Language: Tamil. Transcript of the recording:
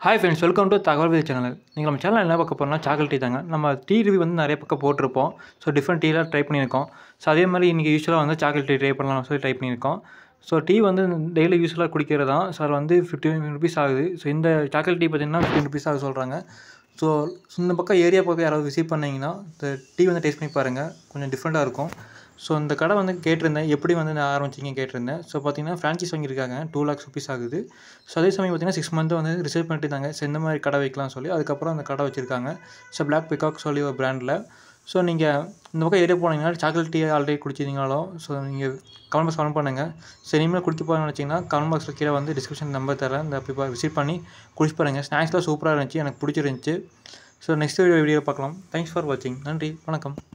ஹாய் ஃப்ரெண்ட்ஸ் வெல்கம் டு தகவல் விதி சேனல் நீங்கள் நம்ம சேனல் என்ன பார்க்க போகிறோம்னா சாக்லேட் டீ தாங்க நம்ம டீ ரிவ்யூ வந்து நிறைய பக்கம் போட்டிருப்போம் ஸோ டிஃப்ரெண்ட் டீலாம் ட்ரை பண்ணியிருக்கோம் ஸோ அதே மாதிரி இன்றைக்கி யூஸ்வலாக வந்து சாக்லேட் டீ ட்ரை பண்ணலாம்னு சொல்லி ட்ரை பண்ணியிருக்கோம் ஸோ டீ வந்து டெய்லி யூஸ்வலாக குடிக்கிறது தான் ஸோ அது வந்து ஃபிஃப்டின் ருபீஸ் ஆகுது ஸோ இந்த சாக்லேட் டீ பார்த்திங்கன்னா ஃபிஃப்டின் ருபீஸ் ஆகுது சொல்கிறாங்க ஸோ இந்த பக்கம் ஏரியா பக்கம் யாராவது விசிட் பண்ணிங்கன்னா இந்த டீ வந்து டேஸ்ட் பண்ணி பாருங்கள் கொஞ்சம் டிஃப்ரெண்ட்டாக இருக்கும் ஸோ இந்த கடை வந்து கேட்டிருந்தேன் எப்படி வந்து நான் ஆரம்பிச்சிங்க கேட்டிருந்தேன் ஸோ பார்த்தீங்கன்னா ஃப்ரான்ச்சைஸ் வாங்கியிருக்காங்க டூ லேக்ஸ் ருபீஸ் ஆகுது ஸோ அதே சமயம் பார்த்தீங்கன்னா சிக்ஸ் மந்த்து வந்து ரிசர்வ் பண்ணிட்டு இருந்தாங்க ஸோ இந்த மாதிரி கடை வைக்கலாம் சொல்லி அதுக்கப்புறம் அந்த கடை வச்சுருக்காங்க ஸோ பிளாக் பிகாக் சொல்லி ஒரு பிராண்டில் ஸோ நீங்கள் இந்த பக்கம் ஏரியா போனீங்கன்னா சாக்லேட் டீ ஆல்ரெடி குடிச்சிருந்தீங்களோ ஸோ நீங்கள் கமெண்ட் பாக்ஸ் கமெண்ட் பண்ணுங்கள் ஸோ இனிமேல் குடிக்க போகணும்னு நினச்சிங்கன்னா கமெண்ட் பாக்ஸில் கீழே வந்து டிஸ்கிரிப்ஷன் நம்பர் தரேன் இந்த போய் விசிட் பண்ணி குடிச்சு பாருங்கள் ஸ்நாக்ஸ்லாம் சூப்பராக இருந்துச்சு எனக்கு பிடிச்சிருந்துச்சி ஸோ நெக்ஸ்ட் வீடியோ வீடியோ பார்க்கலாம் தேங்க்ஸ் ஃபார் வாட்சிங் நன்றி வணக்கம்